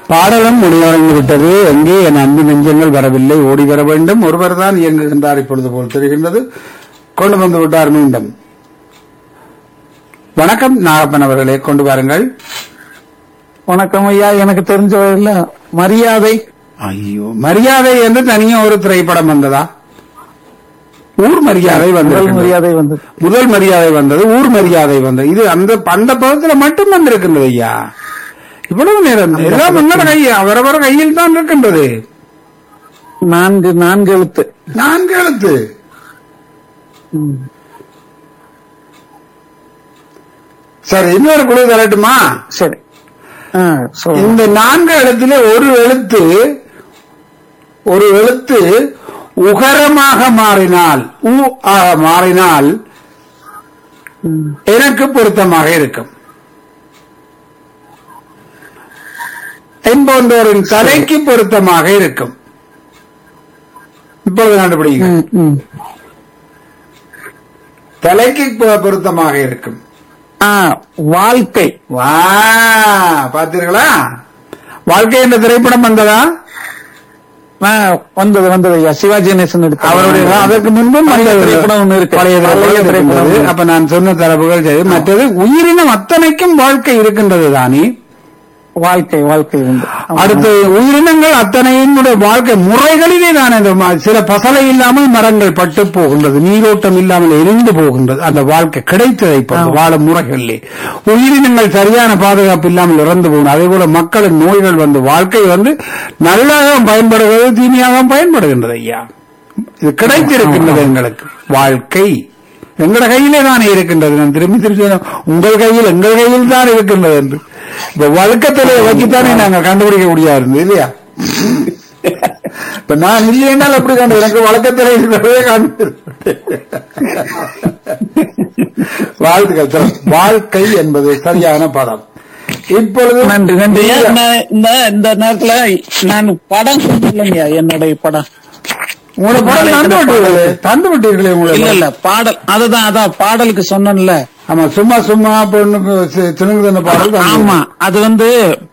பாடலும் முடிவடைந்து விட்டது எங்கே என் அன்பு நெஞ்சங்கள் வரவில்லை ஓடி வர வேண்டும் ஒருவர் தான் இயங்குகின்றார் இப்பொழுது போல் தெரிகின்றது கொண்டு வந்து விட்டார் மீண்டும் வணக்கம் நாகப்பன் அவர்களே கொண்டு வாருங்கள் வணக்கம் ஐயா எனக்கு தெரிஞ்ச வரையில மரியாதை ஐயோ மரியாதை என்று தனியா ஒரு திரைப்படம் வந்ததா ஊர் மரியாதை முதல் வந்தது மரியாதை வந்து முதல் மரியாதை வந்தது ஊர் மரியாதை வந்தது இது அந்த அந்த பதத்துல மட்டும் வந்திருக்கின்றது ஐயா இவ்வளவு நேரம் எல்லாம் உங்களோட கை அவரவர் கையில் தான் இருக்கின்றது நான்கு நான்கு எழுத்து நான்கு எழுத்து சரி இன்னொரு குழு தரட்டுமா சரி ஆ, சொல்லுங்க. இந்த நான்கு எழுத்துல ஒரு எழுத்து ஒரு எழுத்து உகரமாக மாறினால் உ ஆக மாறினால் ம். எனக்கு பொருத்தமாக இருக்கும் என்போன்றோரின் தலைக்கு பொருத்தமாக இருக்கும் இப்பொழுது கண்டுபிடிங்க ம், ம். தலைக்கு பொ- பொருத்தமாக இருக்கும் ஆ, வாழ்க்கை வா பார்த்தீர்களா வாழ்க்கை என்ற திரைப்படம் வந்ததா ஆ, வந்தது வந்தது ஐயா சிவாஜி கணேசன் எடுத்த அவருடைய அதற்கு முன்பும் பழைய வந்தது. திரைப்படம் ஒண்ணு இருக்கு. பழைய பழைய திரைப்படம் திரைப்படம் இருக்கின்றது. அப்ப நான் சொன்ன தரப்புகள் சரி மற்றது உயிரினம் அத்தனைக்கும் வாழ்க்கை இருக்கின்றது தானே வாழ்க்கை வாழ்க்கை உண்டு அடுத்து உயிரினங்கள் அத்தனையினுடைய வாழ்க்கை முறைகளிலே தான் இந்த ம- சில பசலை இல்லாமல் மரங்கள் பட்டு போகின்றது நீரோட்டம் இல்லாமல் எரிந்து போகின்றது அந்த வாழ்க்கை கிடைத்ததை பொறுத்து வாழும் முறைகளிலே உயிரினங்கள் சரியான பாதுகாப்பு இல்லாமல் இறந்து போகும் அதே போல மக்களின் நோய்கள் வந்து வாழ்க்கை வந்து நல்லாக பயன்படுகிறது தீமையாக பயன்படுகின்றது ஐயா இது கிடைத்திருக்கின்றது எங்களுக்கு வாழ்க்கை எங்கட கையிலே தானே இருக்கின்றது நான் திரும்பி திரும்பி சொல்றேன், உங்கள் கையில் எங்கள் கையில் தான் இருக்கின்றது என்று இப்ப வழக்கத்திலே வச்சுத்தானே நாங்க கண்டுபிடிக்க முடியாது இருந்தது இல்லையா இப்ப நான் இல்லைன்னால் எப்படி கண்டு எனக்கு வழக்கத்திலே இருக்கிறதே கண்டு வாழ்த்துக்கள் சார். வாழ்க்கை என்பது சரியான பதம் இப்பொழுது நன்றி நன்றி ஐயா, நான் இந்த இந்த நேரத்துல நான் படம் சொல்லலைங்க என்னுடைய படம் உங்களோட படம் தந்து விட்டீர்களே தந்து விட்டீர்களே இல்ல உங்களை இல்ல பாடல் அதுதான் அதான் பாடலுக்கு சொன்னேன்ல ஆமா சும்மா சும்மா பொண்ணுக்கு சினுங்குதன பாடல் தந்து ஆமா அது வந்து